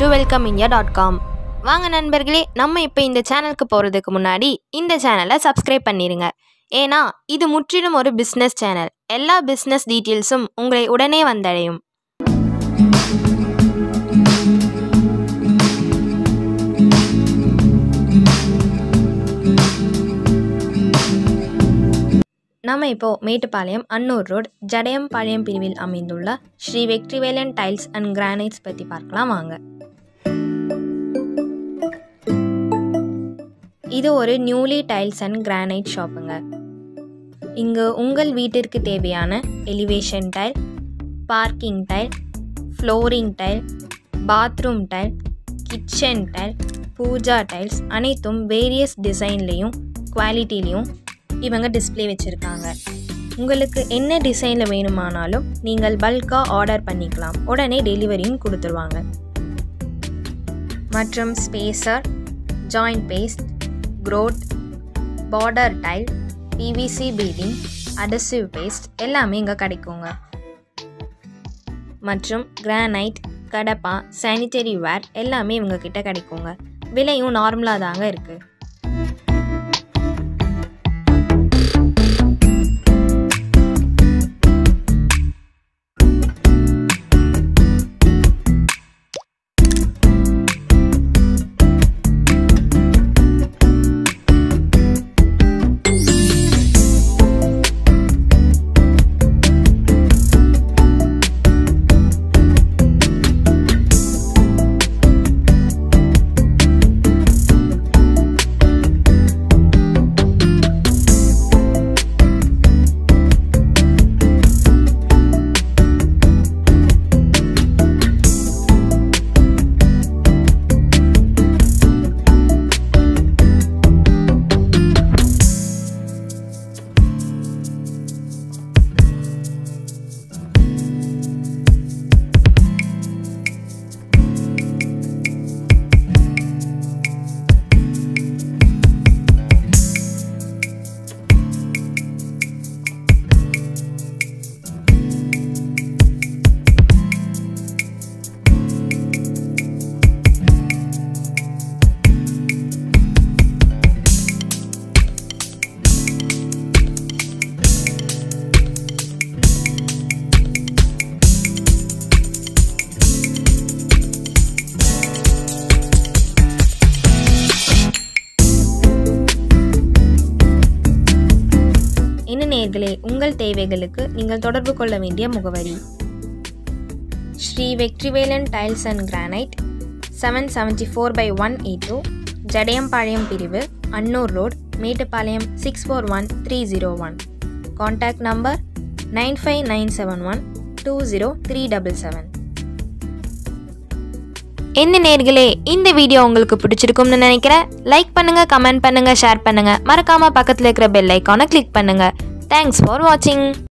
to welcome India dot com வாங்க நண்பர்களே நம்ம இப்போ இந்த சேனலுக்கு போகிறதுக்கு முன்னாடி இந்த சேனலை சப்ஸ்கிரைப் பண்ணிடுங்க ஏன்னா இது முற்றிலும் ஒரு பிஸ்னஸ் சேனல் எல்லா பிஸ்னஸ் டீட்டெயில்ஸும் உங்களை உடனே வந்தடையும் நம்ம இப்போது மேட்டுப்பாளையம் அன்னூர் ரோட் ஜடயம்பாளையம் பிரிவில் அமைந்துள்ள Sri Vetrivelan tiles and granites பற்றி பார்க்கலாம் வாங்க இது ஒரு நியூலி டைல்ஸ் அண்ட் கிரானைட் ஷாப்புங்க இங்கு உங்கள் வீட்டிற்கு தேவையான elevation tile parking tile flooring tile bathroom tile kitchen tile pooja tiles அனைத்தும் வேரியஸ் டிசைன்லேயும் குவாலிட்டிலையும் இவங்க டிஸ்ப்ளே வச்சுருக்காங்க உங்களுக்கு என்ன டிசைனில் வேணுமானாலும் நீங்கள் பல்காக ஆர்டர் பண்ணிக்கலாம் உடனே டெலிவரியும் கொடுத்துருவாங்க மற்றும் spacer joint paste grout border tile PVC beading adhesive paste எல்லாமே இங்கே கிடைக்குங்க மற்றும் கிரானைட் கடப்பா சானிட்டரி வேர் எல்லாமே இவங்க கிட்ட கிடைக்குங்க விலையும் நார்மலாக தாங்க இருக்குது என்ன நேர்களே உங்கள் தேவைகளுக்கு நீங்கள் தொடர்பு கொள்ள வேண்டிய முகவரி Sri Vetrivelan tiles and granite seven seventy four by one eight two Jadayampalayam பிரிவு Annur road Mettupalayam six four one three zero one contact number nine five nine seven one two zero three double seven என்ன நேர்களே இந்த வீடியோ உங்களுக்கு பிடிச்சிருக்கும்னு நினைக்கிறேன் லைக் பண்ணுங்க comment பண்ணுங்க share பண்ணுங்க மறக்காம பக்கத்தில் இருக்கிற பெல் ஐக்கானை கிளிக் பண்ணுங்க தேங்க்ஸ் ஃபார் வாட்சிங்